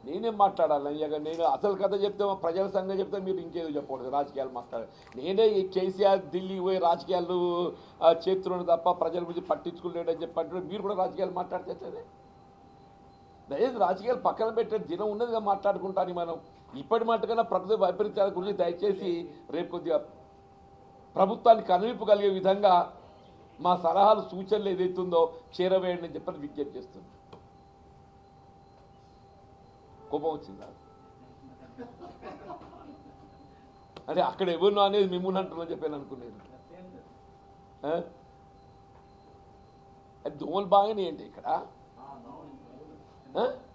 నేనేం మాట్లాడాలి ఇక నేను అసలు కథ చెప్తే మా ప్రజల సంఘం చెప్తే మీరు ఇంకేదో చెప్పకూడదు రాజకీయాలు మాట్లాడాలి నేనే ఈ కేసీఆర్ ఢిల్లీ పోయి రాజకీయాలు ఆ, చేస్తున్నాడు తప్ప ప్రజల గురించి పట్టించుకోలేడని చెప్పంటే మీరు కూడా రాజకీయాలు మాట్లాడితే దయచేసి రాజకీయాలు పక్కన పెట్టే దినం ఉన్నదిగా మాట్లాడుకుంటాను మనం ఇప్పటి మట్టుకన్నా ప్రకృతి వైపరీత్యాల గురించి దయచేసి రేపు కొద్దిగా ప్రభుత్వాన్ని కనువిప్పు కలిగే విధంగా మా సలహాలు సూచనలు ఏదైతుందో చేరవేయండి అని చెప్పని విజ్ఞప్తి చేస్తుంది కోపం వచ్చిందా అంటే అక్కడ ఎవరినో అనేది మిమ్మల్ని అంటున్నా చెప్పాను అనుకునేది ఆ? అది దోమలు బాగానే ఏంటి ఇక్కడ ఆ?